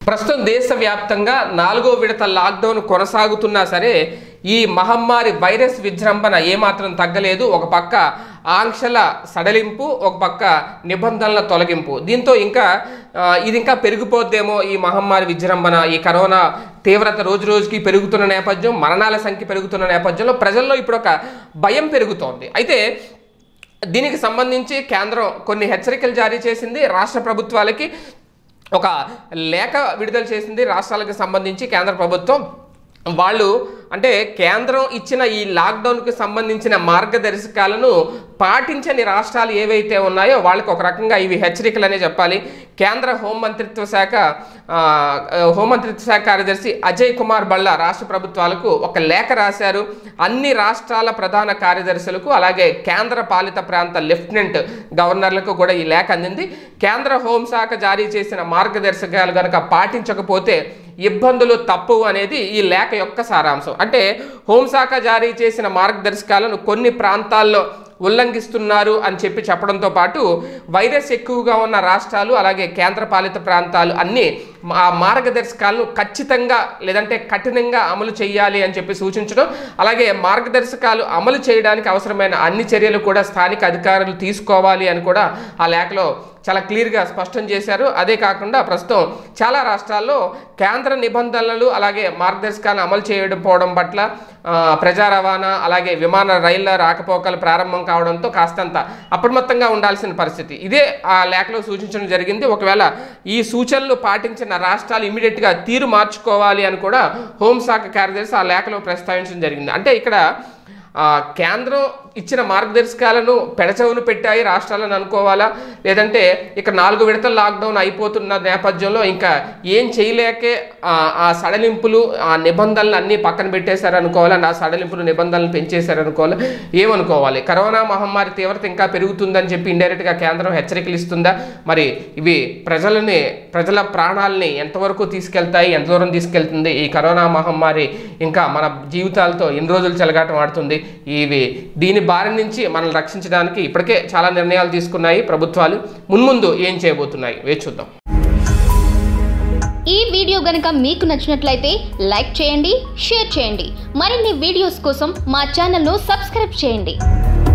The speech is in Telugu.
ప్రస్తుతం దేశవ్యాప్తంగా నాలుగో విడత లాక్డౌన్ కొనసాగుతున్నా సరే ఈ మహమ్మారి వైరస్ విజృంభణ ఏమాత్రం తగ్గలేదు ఒక పక్క ఆంక్షల సడలింపు ఒక పక్క నిబంధనల తొలగింపు దీంతో ఇంకా ఆ, ఇది ఇంకా పెరిగిపోద్దేమో ఈ మహమ్మారి విజృంభణ ఈ కరోనా తీవ్రత రోజు రోజుకి పెరుగుతున్న నేపథ్యం మరణాల సంఖ్య పెరుగుతున్న నేపథ్యంలో ప్రజల్లో ఇప్పుడు ఒక భయం పెరుగుతోంది అయితే దీనికి సంబంధించి కేంద్రం కొన్ని హెచ్చరికలు జారీ చేసింది రాష్ట్ర ప్రభుత్వాలకి ఒక లేఖ విడుదల చేసింది రాష్ట్రాలకు సంబంధించి కేంద్ర ప్రభుత్వం వాళ్ళు అంటే కేంద్రం ఇచ్చిన ఈ లాక్డౌన్కి సంబంధించిన మార్గదర్శకాలను పాటించని రాష్ట్రాలు ఏవైతే ఉన్నాయో వాళ్ళకి ఒక రకంగా ఇవి హెచ్చరికలు అనే చెప్పాలి కేంద్ర హోంమంత్రిత్వ శాఖ ఆ, హోంమంత్రిత్వ శాఖ కార్యదర్శి అజయ్ కుమార్ బళ్ళ రాష్ట్ర ప్రభుత్వాలకు ఒక లేఖ రాశారు అన్ని రాష్ట్రాల ప్రధాన కార్యదర్శులకు అలాగే కేంద్ర పాలిత ప్రాంత లెఫ్టినెంట్ గవర్నర్లకు కూడా ఈ లేఖ అందింది కేంద్ర హోంశాఖ జారీ చేసిన మార్గదర్శకాలు కనుక పాటించకపోతే ఇబ్బందులు తప్పు అనేది ఈ లేఖ యొక్క సారాంశం అంటే హోంశాఖ జారీ చేసిన మార్గదర్శకాలను కొన్ని ప్రాంతాల్లో ఉల్లంఘిస్తున్నారు అని చెప్పి చెప్పడంతో పాటు వైరస్ ఎక్కువగా ఉన్న రాష్ట్రాలు అలాగే కేంద్రపాలిత ప్రాంతాలు అన్నీ ఆ మార్గదర్శకాలను ఖచ్చితంగా లేదంటే కఠినంగా అమలు చేయాలి అని చెప్పి సూచించడం అలాగే మార్గదర్శకాలు అమలు చేయడానికి అవసరమైన అన్ని చర్యలు కూడా స్థానిక అధికారులు తీసుకోవాలి అని కూడా ఆ లేఖలో చాలా క్లియర్గా స్పష్టం చేశారు అదే కాకుండా ప్రస్తుతం చాలా రాష్ట్రాల్లో కేంద్ర నిబంధనలు అలాగే మార్గదర్శకాలను అమలు చేయడం పోవడం పట్ల ఆ, ప్రజా రవాణా అలాగే విమాన రైళ్ల రాకపోకలు ప్రారంభం కావడంతో కాస్తంత అప్రమత్తంగా ఉండాల్సిన పరిస్థితి ఇదే ఆ లేఖలో సూచించడం జరిగింది ఒకవేళ ఈ సూచనలు పాటించిన రాష్ట్రాలు ఇమీడియట్గా తీరు మార్చుకోవాలి అని కూడా హోంశాఖ కార్యదర్శి ఆ లేఖలో ప్రస్తావించడం జరిగింది అంటే ఇక్కడ ఆ, కేంద్రం ఇచ్చిన మార్గదర్శకాలను పెడచవును పెట్టాయి రాష్ట్రాలను అనుకోవాలా లేదంటే ఇక నాలుగు విడతల లాక్డౌన్ అయిపోతున్న నేపథ్యంలో ఇంకా ఏం చేయలేకే ఆ, ఆ సడలింపులు ఆ నిబంధనలు అన్నీ పక్కన పెట్టేశారు అనుకోవాలా ఆ సడలింపులు నిబంధనలు పెంచేశారు అనుకోవాలా ఏమనుకోవాలి కరోనా మహమ్మారి తీవ్రత ఇంకా పెరుగుతుందని చెప్పి ఇండైరెక్ట్గా కేంద్రం హెచ్చరికలు ఇస్తుందా మరి ఇవి ప్రజలని ప్రజల ప్రాణాలని ఎంతవరకు తీసుకెళ్తాయి ఎంత దూరం తీసుకెళ్తుంది ఈ కరోనా మహమ్మారి ఇంకా మన జీవితాలతో ఎన్ని రోజులు చెలగాటం ఆడుతుంది ఇవి దీని బారి నుంచి మనల్ని రక్షించడానికి ఇప్పటికే చాలా నిర్ణయాలు తీసుకున్నాయి ప్రభుత్వాలు మున్ముందు ఏం చేయబోతున్నాయి వేచి చూద్దాం ఈ వీడియో గనుక మీకు నచ్చినట్లయితే లైక్ చేయండి షేర్ చేయండి మరిన్ని వీడియోస్ కోసం మా ఛానల్ను సబ్స్క్రైబ్ చేయండి